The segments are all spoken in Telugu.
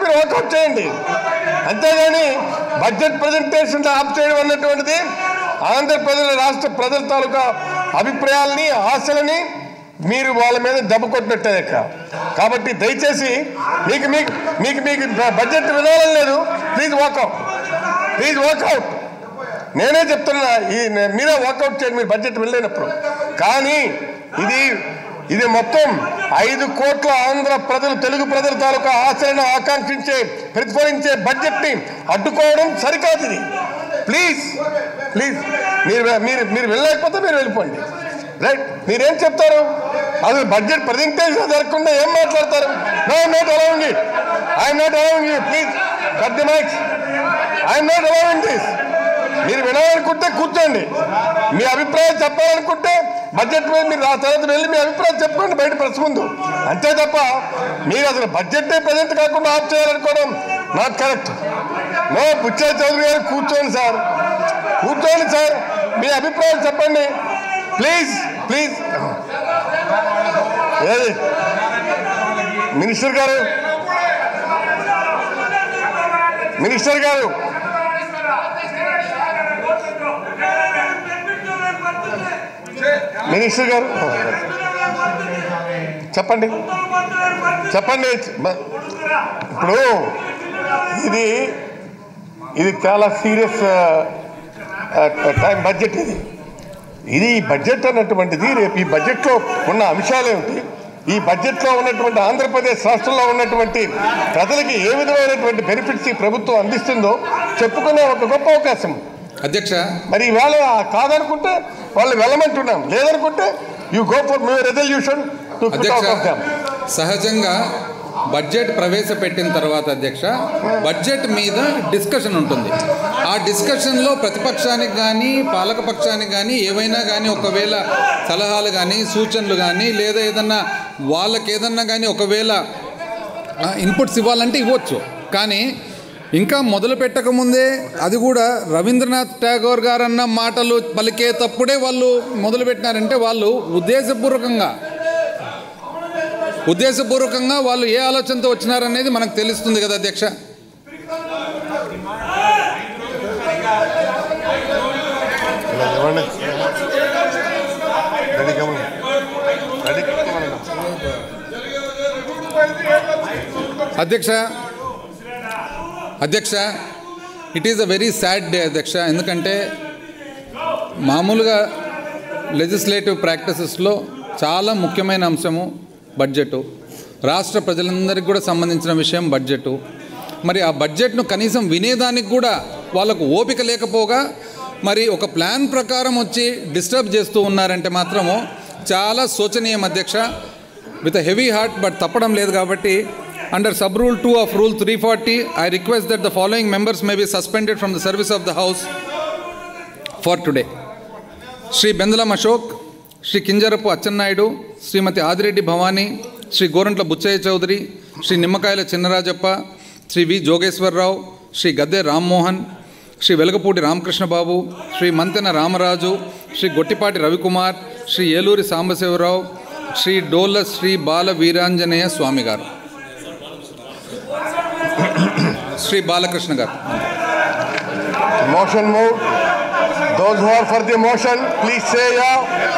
మీరు వర్కౌట్ చేయండి అంతేగాని బడ్జెట్ ప్రజెంటేషన్ ఆఫ్ చేయడం అన్నటువంటిది ఆంధ్రప్రదేశ్ రాష్ట్ర ప్రజల తాలూకా అభిప్రాయాల్ని ఆశలని మీరు వాళ్ళ మీద దెబ్బ కొట్టినట్టే లెక్క కాబట్టి దయచేసి మీకు మీకు మీకు మీకు బడ్జెట్ వినాలని లేదు ప్లీజ్ వాకౌట్ ప్లీజ్ వాకౌట్ నేనే చెప్తున్నా ఈ నే- మీరే వాకౌట్ చేయండి మీరు బడ్జెట్ వెళ్ళినప్పుడు కానీ ఇది ఇది మొత్తం ఐదు కోట్ల ఆంధ్ర ప్రజలు తెలుగు ప్రజల తాలూకా ఆశలను ఆకాంక్షించే ప్రతిఫలించే బడ్జెట్ ని అడ్డుకోవడం సరికాదు ఇది ప్లీజ్ ప్లీజ్ మీరు మీరు మీరు వెళ్ళలేకపోతే మీరు వెళ్ళిపోండి రైట్ మీరేం చెప్తారు అసలు బడ్జెట్ ప్రజెంటేషన్ జరగకుండా ఏం మాట్లాడతారు no not allowing it I'm not allowing it please cut the mics I'm not allowing this మీరు వినాలనుకుంటే కూర్చోండి మీ అభిప్రాయం చెప్పాలనుకుంటే బడ్జెట్ మీద మీరు ఆ తర్వాత వెళ్ళి మీ అభిప్రాయం చెప్పుకోండి బయట ప్రెస్ ముందు అంతే తప్ప మీరు అసలు బడ్జెట్ ప్రజెంట్ కాకుండా ఆఫ్ చేయాలనుకోవడం not correct no Butchaiah Chowdary గారు కూర్చోండి సార్ కూర్చోండి సార్ మీ అభిప్రాయం చెప్పండి ప్లీజ్ ప్లీజ్ ఏది మినిస్టర్ గారు మినిస్టర్ గారు మినిస్టర్ గారు చెప్పండి చెప్పండి మ- ఇప్పుడు ఇది ఇది చాలా సీరియస్ టైం బడ్జెట్ ఇది ఇది ఈ బడ్జెట్ అన్నటువంటిది రేపు ఈ బడ్జెట్లో ఉన్న అంశాలు ఏమిటి ఈ బడ్జెట్లో ఉన్నటువంటి ఆంధ్రప్రదేశ్ రాష్ట్రంలో ఉన్నటువంటి ప్రజలకి ఏ విధమైనటువంటి బెనిఫిట్స్ ఈ ప్రభుత్వం అందిస్తుందో చెప్పుకునే ఒక గొప్ప అవకాశం అధ్యక్ష మరి ఈవేళ కాదనుకుంటే వాళ్ళు వెళ్ళమంటున్నాం లేదనుకుంటే you go for me resolution to అధ్యక్ష సహజంగా బడ్జెట్ ప్రవేశపెట్టిన తర్వాత అధ్యక్ష బడ్జెట్ మీద డిస్కషన్ ఉంటుంది ఆ డిస్కషన్లో ప్రతిపక్షానికి కానీ పాలకపక్షానికి కానీ ఏవైనా కానీ ఒకవేళ సలహాలు కానీ సూచనలు కానీ లేదా ఏదన్నా వాళ్ళకి ఏదన్నా కానీ ఒకవేళ ఇన్పుట్స్ ఇవ్వాలంటే ఇవ్వచ్చు కానీ ఇంకా మొదలు పెట్టకముందే అది కూడా రవీంద్రనాథ్ ఠాగూర్ గారు అన్న మాటలు పలికేటప్పుడే వాళ్ళు మొదలుపెట్టినారంటే వాళ్ళు ఉద్దేశపూర్వకంగా ఉద్దేశపూర్వకంగా వాళ్ళు ఏ ఆలోచనతో వచ్చినారనేది మనకు తెలుస్తుంది కదా అధ్యక్ష ఇవ్వండి రెడీ కమన్ రెడీ అధ్యక్ష అధ్యక్ష it is a very sad day అధ్యక్ష ఎందుకంటే మామూలుగా లెజిస్లేటివ్ ప్రాక్టీసెస్లో చాలా ముఖ్యమైన అంశము బడ్జెట్ రాష్ట్ర ప్రజలందరికీ కూడా సంబంధించిన విషయం బడ్జెట్ మరి ఆ బడ్జెట్ను కనీసం వినేదానికి కూడా వాళ్ళకు ఓపిక లేకపోగా మరి ఒక ప్లాన్ ప్రకారం వచ్చి డిస్టర్బ్ చేస్తూ ఉన్నారంటే మాత్రము చాలా శోచనీయం అధ్యక్ష విత్ హెవీ హార్ట్ బట్ తప్పడం లేదు కాబట్టి under sub rule two of rule three forty I request that the following members may be suspended from the service of the house for today Shri Bendalam Ashok Shri Kinjarapu Atchannaidu Shrimati Adireddy Bhavani Shri Gorantla Butchaiah Chowdary Shri Nimmakayala Chinarajappa Shri వి జోగేశ్వరరావు శ్రీ గద్దె రామ్మోహన్ శ్రీ వెలగపూడి రామకృష్ణబాబు శ్రీ మంతెన రామరాజు శ్రీ గొట్టిపాటి రవికుమార్ శ్రీ ఏలూరి సాంబశివరావు శ్రీ డోల శ్రీ బాల వీరాంజనేయ స్వామి గారు శ్రీ బాలకృష్ణ గారు Motion moved. Those who are for the motion, please say yeah.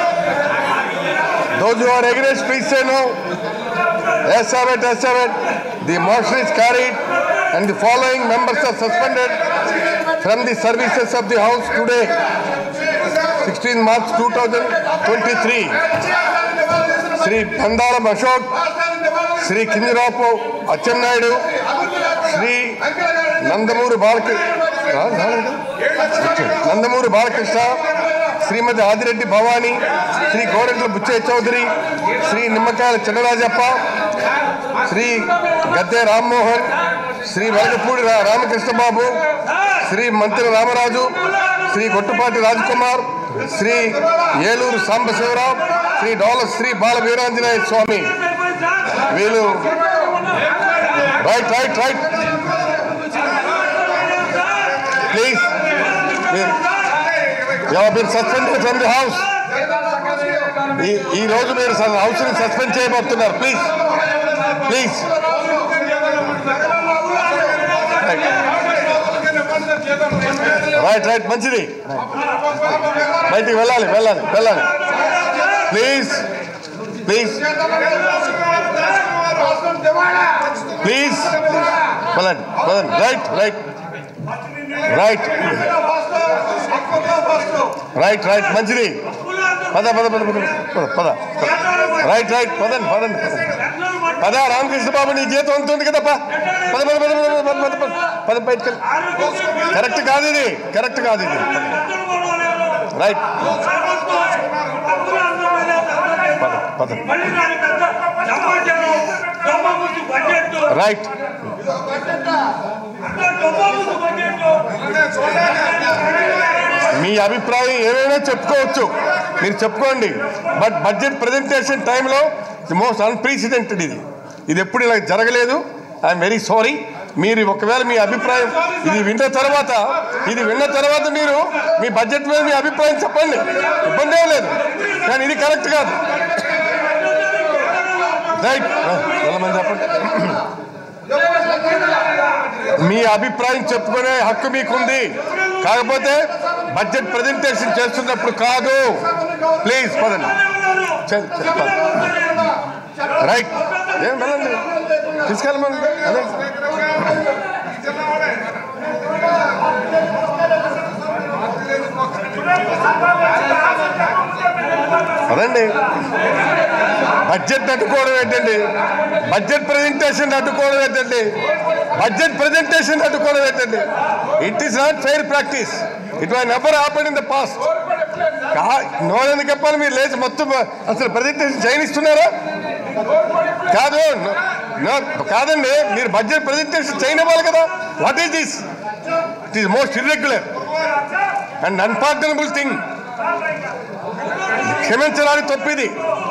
Those who are against, please say no. Yes, have it, yes, have it. The motion is carried and the following members are suspended from the services of the House today, 16 March 2023. Sri Pandaram Ashok, Sri Kinjirapu Achennayidu, Sri Nandamuri Balakrishna Nandamuri Balakrishna శ్రీమతి ఆదిరెడ్డి భవానీ శ్రీ గోరెంట్ల బుచ్చయ్య చౌదరి శ్రీ నిమ్మకాయల చిన్నరాజప్ప శ్రీ గద్దె రామ్మోహన్ శ్రీ వెలగపూడి రా- రామకృష్ణబాబు శ్రీ మంత్రి రామరాజు శ్రీ గొట్టుపాటి రాజ్కుమార్ శ్రీ ఏలూరు సాంబశివరావు శ్రీ డోల శ్రీ బాల వీరాంజనేయ స్వామి వీళ్ళు రైట్ రైట్ రైట్ ప్లీజ్ మీరు సస్పెండ్ ఫ్రమ్ ది హౌస్ ఈ ఈ రోజు మీరు హౌస్ ని సస్పెండ్ చేయబడుతున్నారు ప్లీజ్ ప్లీజ్ రైట్ రైట్ మంచిది బయటికి వెళ్ళాలి వెళ్ళాలి వెళ్ళాలి ప్లీజ్ ప్లీజ్ ప్లీజ్ పదండి పదండి right right right right right మంచిది పద పద పద పద పద పద రైట్ రైట్ పదండి పదండి పదండి పద రామకృష్ణ బాబు నీ జీతం ఉంటుంది కదా పద పద పద పద పద పద పద పద పద బయటకు కరెక్ట్ కాదు ఇది కరెక్ట్ కాదు ఇది రైట్ పద పద రైట్ మీ అభిప్రాయం ఏమైనా చెప్పుకోవచ్చు మీరు చెప్పుకోండి బట్ బడ్జెట్ ప్రజెంటేషన్ టైంలో మోస్ట్ అన్ప్రీసిడెంటెడ్ ఇది ఇది ఎప్పుడు ఇలా జరగలేదు ఐఎమ్ వెరీ సారీ మీరు ఒకవేళ మీ అభిప్రాయం ఇది విన్న తర్వాత ఇది విన్న తర్వాత మీరు మీ బడ్జెట్ మీద మీ అభిప్రాయం చెప్పండి ఇబ్బంది ఏం లేదు కానీ ఇది కరెక్ట్ కాదు రైట్ వెళ్ళమని చెప్పండి మీ అభిప్రాయం చెప్పుకునే హక్కు మీకుంది కాకపోతే బడ్జెట్ ప్రజెంటేషన్ చేస్తున్నప్పుడు కాదు ప్లీజ్ పదండి చల్, చల్, పద. రైట్ ఏం వెళ్ళండి తీసుకెళ్ళమని అదే అదండి బడ్జెట్ అడ్డుకోవడం ఏంటండి బడ్జెట్ ప్రజెంటేషన్ అడ్డుకోవడం ఏంటండి బడ్జెట్ ప్రజెంటేషన్ అడ్డుకోవడం ఏంటండి it is not fair practice it why never happen in the past నోరెందుకు చెప్పాలి మీరు లేచి మొత్తం అసలు ప్రజెంటేషన్ చేయనిస్తున్నారా కాదు no- no- కాదండి మీరు బడ్జెట్ ప్రజెంటేషన్ చేయనివ్వాలి కదా what is this it is most irregular and unpardonable thing క్షమించడానికి తప్పిది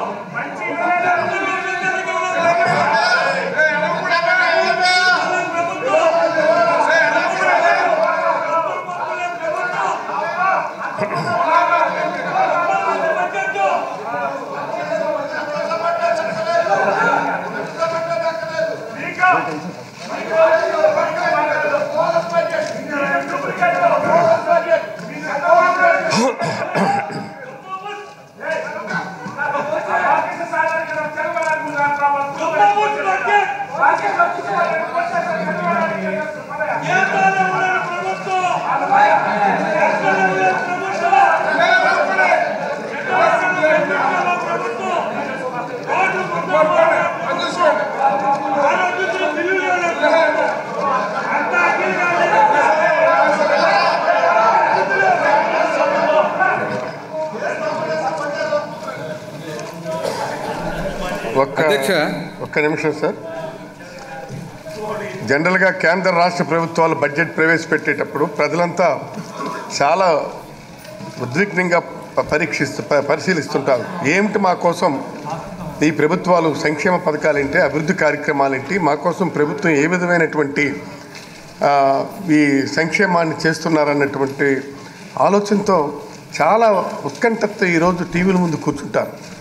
ఒక్క అధ్యక్ష. ఒక్క నిమిషం సార్ జనరల్గా కేంద్ర రాష్ట్ర ప్రభుత్వాలు బడ్జెట్ ప్రవేశపెట్టేటప్పుడు ప్రజలంతా చాలా ఉద్విగ్నంగా ప- పరీక్షిస్తూ ప- పరిశీలిస్తుంటారు ఏమిటి మా కోసం ఈ ప్రభుత్వాలు సంక్షేమ పథకాలేంటి అభివృద్ధి కార్యక్రమాలేంటి మా కోసం ప్రభుత్వం ఏ విధమైనటువంటి ఆ, ఈ సంక్షేమాన్ని చేస్తున్నారన్నటువంటి ఆలోచనతో చాలా ఉత్కంఠతో ఈరోజు టీవీల ముందు కూర్చుంటారు